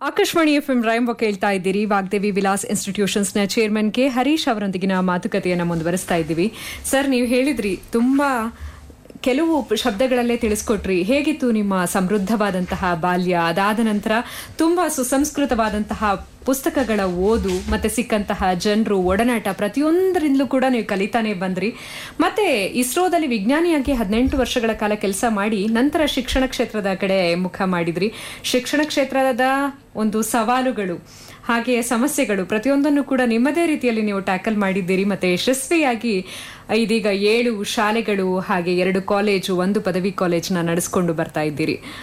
Akashvani FM Rainbow ಕೇಳ್ತಾ ಇದ್ದೀರಿ ವಾಗ್ದೇವಿ ವಿಲಾಸ್ ಇನ್ಸ್ಟಿಟ್ಯೂಷನ್ಸ್ನ ಚೇರ್ಮನ್ ಕೆ ಹರೀಶ್ ಅವರೊಂದಿಗಿನ ಮಾತುಕತೆಯನ್ನು ಮುಂದುವರಿಸ್ತಾ ಇದ್ದೀವಿ ಸರ್ ನೀವು ಹೇಳಿದ್ರಿ ತುಂಬಾ ಕೆಲವು ಶಬ್ದಗಳಲ್ಲೇ ತಿಳಿಸ್ಕೊಟ್ರಿ ಹೇಗಿತ್ತು ನಿಮ್ಮ ಸಮೃದ್ಧವಾದಂತಹ ಬಾಲ್ಯ ಅದಾದ ನಂತರ ತುಂಬಾ ಸುಸಂಸ್ಕೃತವಾದಂತಹ ಪುಸ್ತಕಗಳ ಓದು ಮತ್ತೆ ಸಿಕ್ಕಂತಹ ಜನರು ಒಡನಾಟ ಪ್ರತಿಯೊಂದರಿಂದಲೂ ಕೂಡ ನೀವು ಕಲಿತಾನೆ ಬಂದ್ರಿ ಮತ್ತೆ ಇಸ್ರೋದಲ್ಲಿ ವಿಜ್ಞಾನಿಯಾಗಿ ಹದಿನೆಂಟು ವರ್ಷಗಳ ಕಾಲ ಕೆಲಸ ಮಾಡಿ ನಂತರ ಶಿಕ್ಷಣ ಕ್ಷೇತ್ರದ ಕಡೆ ಮುಖ ಮಾಡಿದ್ರಿ ಶಿಕ್ಷಣ ಕ್ಷೇತ್ರದ ಒಂದು ಸವಾಲುಗಳು ಹಾಗೆ ಸಮಸ್ಯೆಗಳು ಪ್ರತಿಯೊಂದನ್ನು ಕೂಡ ನಿಮ್ಮದೇ ರೀತಿಯಲ್ಲಿ ನೀವು ಟ್ಯಾಕಲ್ ಮಾಡಿದ್ದೀರಿ ಮತ್ತೆ ಯಶಸ್ವಿಯಾಗಿ ಇದೀಗ ಏಳು ಶಾಲೆಗಳು ಹಾಗೆ ಎರಡು ಕಾಲೇಜು ಒಂದು ಪದವಿ ಕಾಲೇಜ್ನ ನಡೆಸ್ಕೊಂಡು ಬರ್ತಾ ಇದ್ದೀರಿ